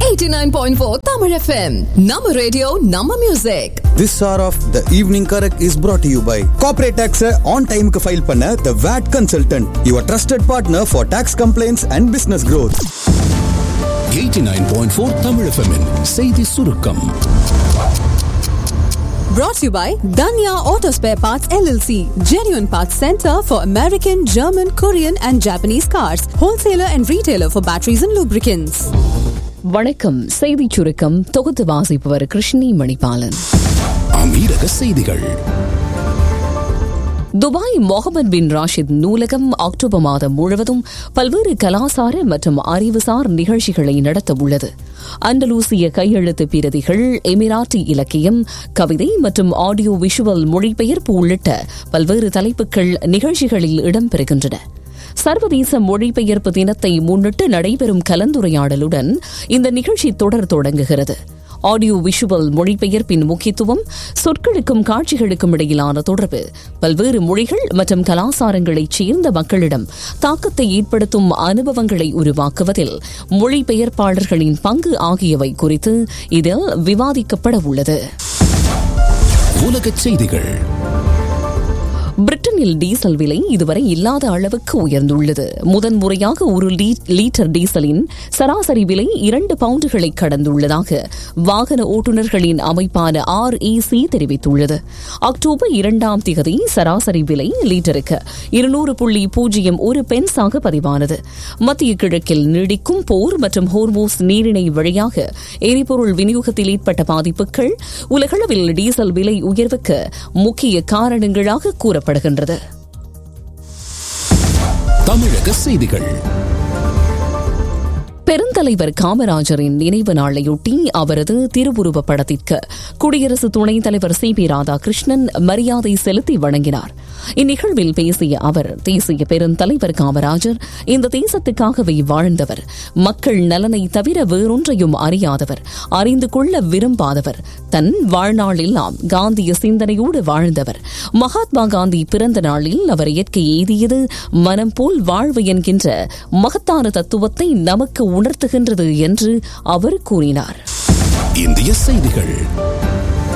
89.4 Tamil FM. Nama radio, Nama music. This hour of the evening correct is brought to you by Corporate Tax on time க்கு file பண்ண The VAT Consultant, your trusted partner for tax complaints and business growth. 89.4 Tamil FM -இன் செய்தி சுருக்கம் Brought to you by Danya Auto Spare Parts LLC. Genuine Parts Center for American, German, Korean and Japanese cars. Wholesaler and retailer for batteries and lubricants. வணக்கம் செய்திச் சுருக்கம் தொகுத்து வாசிப்பவர் கிருஷ்ணி மணிபாலன் அமீரக செய்திகள் Dubai Mohammed பின் ராஷித் நூலகம் அக்டோபர் மாதம் முழுவதும் பல்வேறு கலாசார மற்றும் அறிவுசார் நிகழ்ச்சிகளை நடத்த உள்ளது அண்டலூசிய கையெழுத்து பிரதிகள் எமிராட்டி இலக்கியம் கவிதை மற்றும் ஆடியோ விஷுவல் மொழிபெயர்ப்பு உள்ளிட்ட பல்வேறு தலைப்புகள் நிகழ்ச்சிகளில் இடம்பெறுகின்றன சர்வதேச மொழிபெயர்ப்பு தினத்தை முன்னிட்டு நடைபெறும் கலந்துரையாடலுடன் இந்த நிகழ்ச்சி தொடர் தொடங்குகிறது ஆடியோ விஷுவல் மொழிபெயர்ப்பின் முக்கியத்துவம் சொற்களுக்கும் காட்சிகளுக்கும் இடையிலான தொடர்பு பல்வேறு மொழிகள் மற்றும் கலாசாரங்களைச் சேர்ந்த மக்களிடம் தாக்கத்தை ஏற்படுத்தும் அனுபவங்களை உருவாக்குவதில் மொழிபெயர்ப்பாளர்களின் பங்கு ஆகியவை குறித்து இதில் விவாதிக்கப்பட உள்ளது உலகச் செய்திகள் பிரிட்டனில் டீசல் விலை இதுவரை இல்லாத அளவுக்கு உயர்ந்துள்ளது முதன்முறையாக ஒரு லீட்டர் டீசலின் சராசரி விலை இரண்டு பவுண்டுகளை கடந்துள்ளதாக வாகன ஓட்டுநர்களின் அமைப்பான ஆர் இசி தெரிவித்துள்ளது அக்டோபர் இரண்டாம் திகதி சராசரி விலை லீட்டருக்கு இருநூறு புள்ளி பூஜ்ஜியம் ஒரு பென்ஸாக பதிவானது மத்திய கிழக்கில் நீடிக்கும் போர் மற்றும் ஹோர்மோஸ் நீரிணை வழியாக எரிபொருள் விநியோகத்தில் ஏற்பட்ட பாதிப்புகள் உலகளவில் டீசல் விலை உயர்வுக்கு முக்கிய காரணங்களாக கூறப்படும் கூறப்படுகின்றது தமிழக செய்திகள் பெருந்தலைவர் காமராஜரின் நினைவு நாளையொட்டி அவரது திருவுருவ படத்திற்கு குடியரசு துணைத் தலைவர் சி பி ராதாகிருஷ்ணன் மரியாதை செலுத்தி வழங்கினார் இந்நிகழ்வில் பேசிய அவர் தேசிய பெருந்தலைவர் காமராஜர் இந்த தேசத்துக்காகவே வாழ்ந்தவர் மக்கள் நலனை தவிர வேறொன்றையும் அறியாதவர் அறிந்து கொள்ள விரும்பாதவர் தன் வாழ்நாளெல்லாம் காந்திய சிந்தனையோடு வாழ்ந்தவர் மகாத்மா காந்தி பிறந்த நாளில் அவர் இயற்கை எய்தியது மனம் போல் வாழ்வு என்கின்ற மகத்தான தத்துவத்தை நமக்கு உணர்த்துகின்றது என்று அவர் கூறினார் இந்திய செய்திகள்